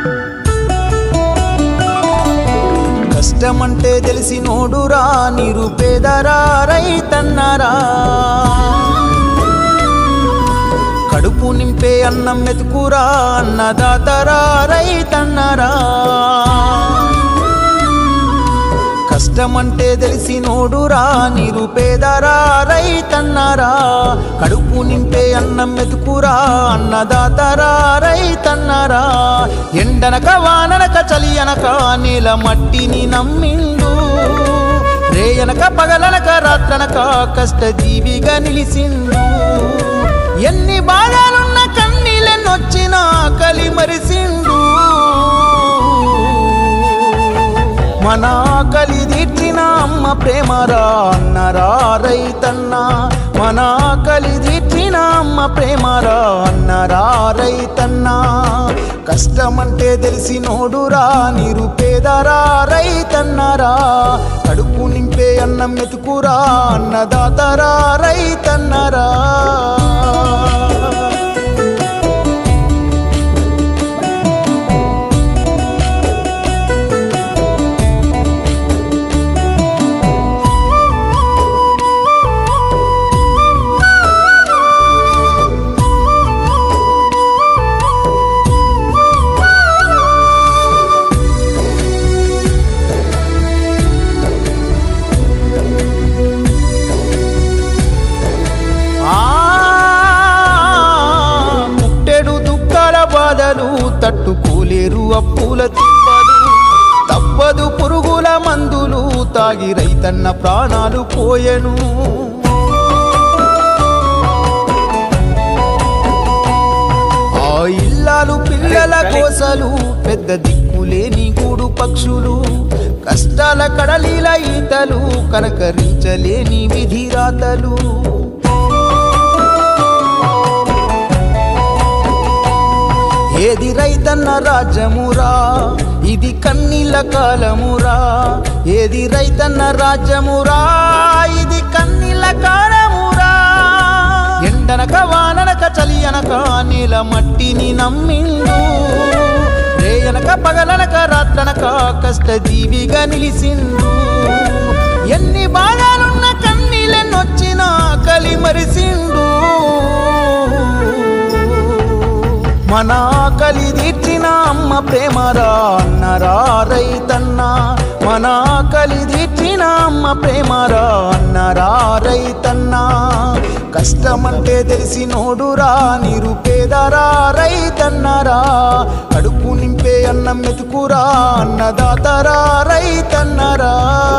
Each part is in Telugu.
కష్టమంటే తెలిసి నోడురా నిరుపేదరా రైతన్నరా కడుపు నింపే అన్నం మెతుకురా అన్నదాతరా రైతన్నరా కష్టమంటే తెలిసి నోడురా నిరుపేదరా రైతన్నరా కడుపు నింపే అన్నం మెతుకురా అన్నదాతరా రైతన్నరా ఎండనక వాననక చలి అనక నీల మట్టిని నమ్మిండు రేయనక పగలనక రాత్రనక కష్టజీవిగా నిలిసిండు ఎన్ని బాధలున్న కన్నీళ్ళనొచ్చినా కలి మరిసిండు మన ఆకలి తీర్చిన అమ్మ ప్రేమరా అన్నరా రైతన్న మన ఆకలి తీర్చిన అమ్మ ప్రేమరా అన్నరా రైతన్న కష్టమంటే తెలిసి నోడురా నిరుపేదరా రైతన్నరా కడుపు నింపే అన్నం మెతుకురా అన్నదాతరా రైతన్నరా ఆ ముట్టెడు దుఃఖాల బాధలు తట్టుకోలేరు అప్పుల తిప్పలు తప్పదు పురుగుల మందులు తాగి రైతన్న ప్రాణాలు పోయెను ఆ ఇల్లాలు పిల్లల కోసలు పెద్ద దిక్కులేని గూడు పక్షులు కష్టాల కడలీల ఈతలు కనకరించలేని విధిరాతలు ఏది రైతన్న రాజ్యమురా ఇది కన్నీళ్ళ కాలమురా ఏది రైతన్న రాజ్యమురా ఇది కన్నీళ్ళ కాలమురా ఎండనక వాననక చలి అనక నీల మట్టిని నమ్మిండు రేయనక పగలనక రాత్రనక కష్టజీవిగా నిలిసిండు ఎన్ని బాధలున్న కన్నీళ్ళనొచ్చినా కలి మరిసిండు మన ఆకలి తీర్చిన అమ్మ ప్రేమరా అన్నరా రైతన్న మన ఆకలి తీర్చిన అమ్మ ప్రేమరా అన్నరా రైతన్న కష్టమంటే తెలిసి నోడురా నిరుపేదరా రైతన్నరా కడుపు నింపే అన్నం మెతుకురా అన్నదాతరా రైతన్నరా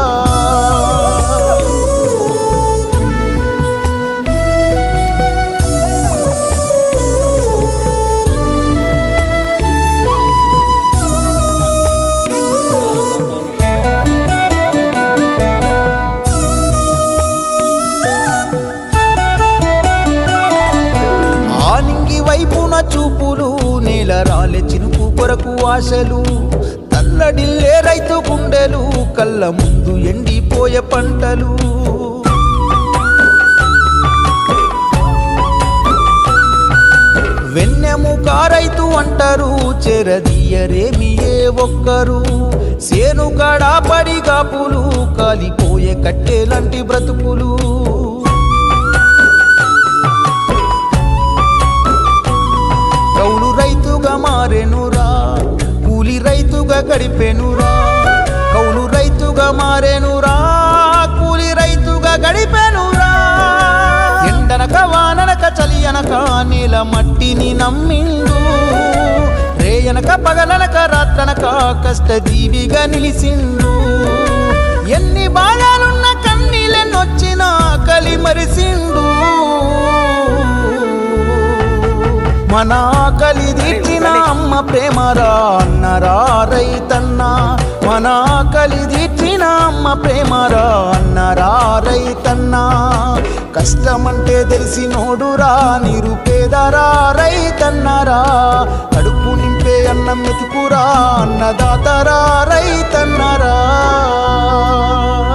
ఆనింగి వైపున చూపులు నేల రాలె చినుకు కొరకు ఆశలు తల్లడిల్లే రైతు గుండెలు కళ్ళ ముందు ఎండిపోయే పంటలు వెన్నెముక రైతు అంటారు చెరదీయరేమి ఏ ఒక్కరు సేను కాడా పడి కాపులు కాలిపోయే కట్టెలాంటి బ్రతుకులు కౌలు రైతుగా మారెనురా కూలి రైతుగా గడిపెనురా కౌలు రైతుగా మారెనురా కూలి రైతుగా గడిపెనురా ఎండనక వాననక చలి అనక నీల మట్టిని నమ్మిండు రేయనక పగలనక రాత్రనక కష్టజీవిగా నిలిసిండు ఎన్ని బాధలున్న కన్నీళ్ళనొచ్చినా కలి మరిసిండు మన ఆకలి తీర్చిన అమ్మ ప్రేమరా అన్నరా రైతన్న మన ఆకలి తీర్చిన అమ్మ ప్రేమరా అన్నరా రైతన్న కష్టమంటే తెలిసి నోడురా నిరుపేదరా రైతన్నరా కడుపు నింపే అన్నం మెతుకురా అన్నదాతరా రైతన్నరా